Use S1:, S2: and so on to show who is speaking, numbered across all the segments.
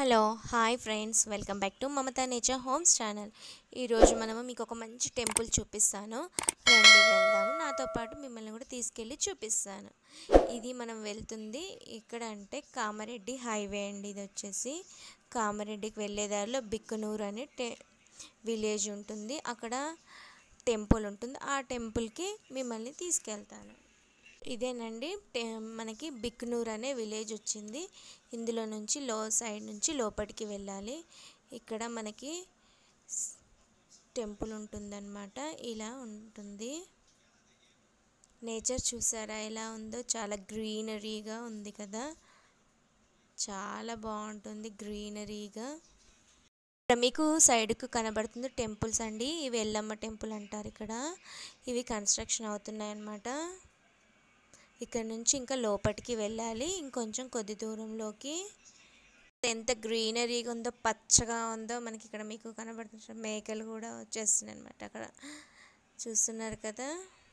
S1: hello hi friends welcome back to Mamata nature homes channel ఈరోజు మనము మీకు ఒక మంచి టెంపుల్ చూపిస్తాను రండి వెళ్దాము నాతో పాటు మిమ్మల్ని కూడా తీసుకెళ్ళి చూపిస్తాను ఇది మనం వెళ్తుంది ఇక్కడ అంటే కామారెడ్డి హైవే అండి ఇది వచ్చేసి కామారెడ్డికి వెళ్ళే దారిలో బిక్కునూరు అనే టె విలేజ్ ఉంటుంది అక్కడ టెంపుల్ ఉంటుంది ఆ టెంపుల్కి మిమ్మల్ని తీసుకెళ్తాను ఇదేనండి టె- మనకి బిక్నూర్ అనే విలేజ్ వచ్చింది ఇందులో నుంచి లో సైడ్ నుంచి లోపలికి వెళ్ళాలి ఇక్కడ మనకి స్- టెంపుల్ ఉంటుందన్నమాట ఇలా ఉంటుంది నేచర్ చూసారా ఎలా ఉందో చాలా గ్రీనరీగా ఉంది కదా చాలా బాగుంటుంది గ్రీనరీగా ఇక్కడ మీకు సైడ్కు కనబడుతుంది టెంపుల్స్ అండి ఇవి ఎల్లమ్మ టెంపుల్ అంటారు ఇక్కడ ఇవి కన్స్ట్రక్షన్ అవుతున్నాయి అన్నమాట ఇక్కడ నుంచి ఇంకా లోపలికి వెళ్ళాలి ఇంకొంచెం కొద్ది దూరంలోకి ఎంత గ్రీనరీగా ఉందో పచ్చగా ఉందో మనకి ఇక్కడ మీకు కనబడుతుంది మేకలు కూడా వచ్చేస్తున్నాయి అనమాట అక్కడ చూస్తున్నారు కదా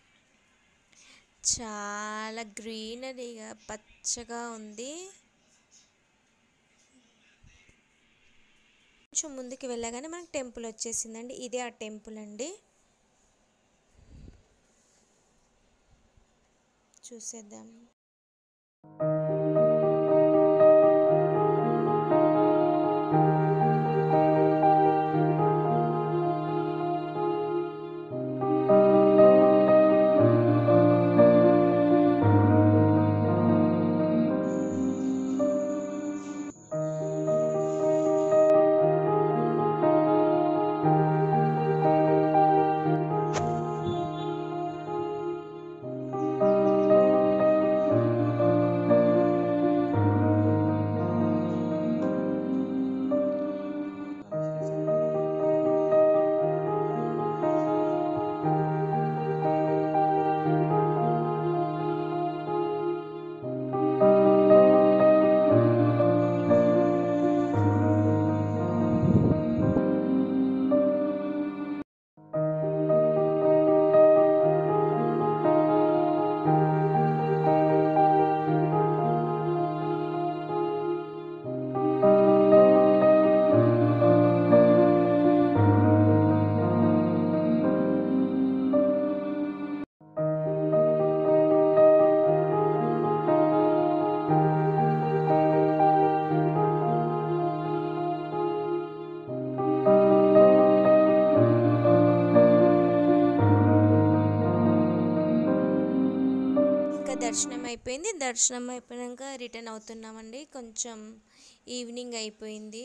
S1: చాలా గ్రీనరీగా పచ్చగా ఉంది కొంచెం ముందుకు వెళ్ళగానే మనకి టెంపుల్ వచ్చేసిందండి ఇదే ఆ టెంపుల్ అండి చూసేద్దాం ఇంకా దర్శనం అయిపోయింది దర్శనం అయిపోయాక రిటర్న్ అవుతున్నామండి కొంచెం ఈవినింగ్ అయిపోయింది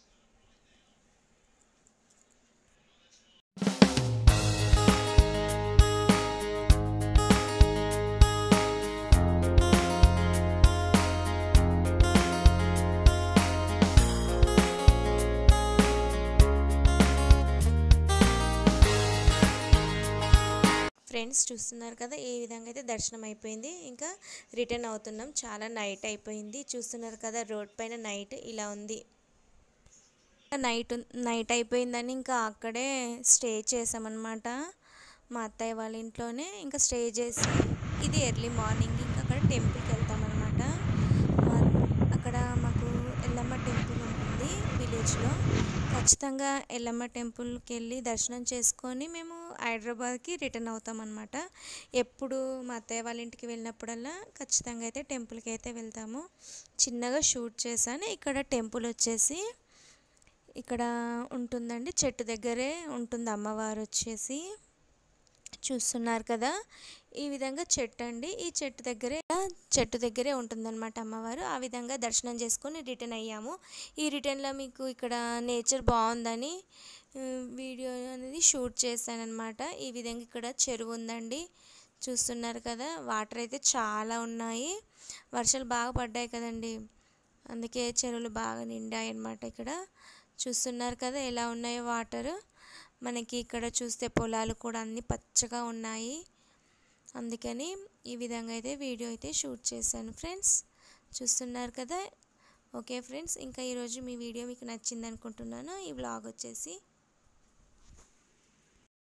S1: ఫ్రెండ్స్ చూస్తున్నారు కదా ఏ విధంగా అయితే దర్శనం అయిపోయింది ఇంకా రిటర్న్ అవుతున్నాం చాలా నైట్ అయిపోయింది చూస్తున్నారు కదా రోడ్ పైన నైట్ ఇలా ఉంది నైట్ నైట్ అయిపోయిందని ఇంకా అక్కడే స్టే చేసామన్నమాట మా అత్తయ్య వాళ్ళ ఇంట్లోనే ఇంకా స్టే చేసి ఇది ఎర్లీ మార్నింగ్ ఇంకా అక్కడ టెంపుల్కి వెళ్తామన్నమాట మా అక్కడ మాకు ఎల్లమ్మ టెంపుల్ ఉంటుంది విలేజ్లో ఖచ్చితంగా ఎల్లమ్మ టెంపుల్కి వెళ్ళి దర్శనం చేసుకొని మేము హైదరాబాద్కి రిటర్న్ అవుతామన్నమాట ఎప్పుడు మా అత్తయ్య వాళ్ళ ఇంటికి వెళ్ళినప్పుడల్లా ఖచ్చితంగా అయితే టెంపుల్కి అయితే వెళ్తాము చిన్నగా షూట్ చేశాను ఇక్కడ టెంపుల్ వచ్చేసి ఇక్కడ ఉంటుందండి చెట్టు దగ్గరే ఉంటుంది అమ్మవారు వచ్చేసి చూస్తున్నారు కదా ఈ విధంగా చెట్టు అండి ఈ చెట్టు దగ్గరే చెట్టు దగ్గరే ఉంటుందన్నమాట అమ్మవారు ఆ విధంగా దర్శనం చేసుకొని రిటర్న్ అయ్యాము ఈ రిటర్న్లో మీకు ఇక్కడ నేచర్ బాగుందని ఆ, వీడియో అనేది షూట్ చేశానన్నమాట ఈ విధంగా ఇక్కడ చెరువు ఉందండి చూస్తున్నారు కదా వాటర్ అయితే చాలా ఉన్నాయి వర్షాలు బాగా పడ్డాయి కదండి అందుకే చెరువులు బాగా నిండాయి అన్నమాట ఇక్కడ చూస్తున్నారు కదా ఎలా ఉన్నాయో వాటర్ మనకి ఇక్కడ చూస్తే పొలాలు కూడా అన్నీ పచ్చగా ఉన్నాయి అందుకని ఈ విధంగా అయితే వీడియో అయితే షూట్ చేశాను ఫ్రెండ్స్ చూస్తున్నారు కదా ఓకే ఫ్రెండ్స్ ఇంకా ఈరోజు మీ వీడియో మీకు నచ్చింది అనుకుంటున్నాను ఈ వ్లాగ్ వచ్చేసి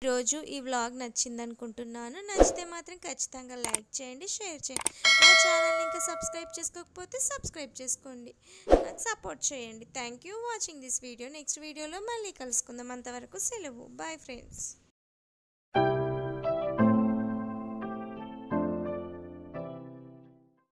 S1: ఈరోజు ఈ వ్లాగ్ నచ్చింది అనుకుంటున్నాను నచ్చితే మాత్రం ఖచ్చితంగా లైక్ చేయండి షేర్ చేయండి నా ఛానల్ని ఇంకా సబ్స్క్రైబ్ చేసుకోకపోతే సబ్స్క్రైబ్ చేసుకోండి నాకు సపోర్ట్ చేయండి thank you watching this video next వీడియోలో మళ్ళీ కలుసుకుందాం అంతవరకు సెలవు బాయ్ ఫ్రెండ్స్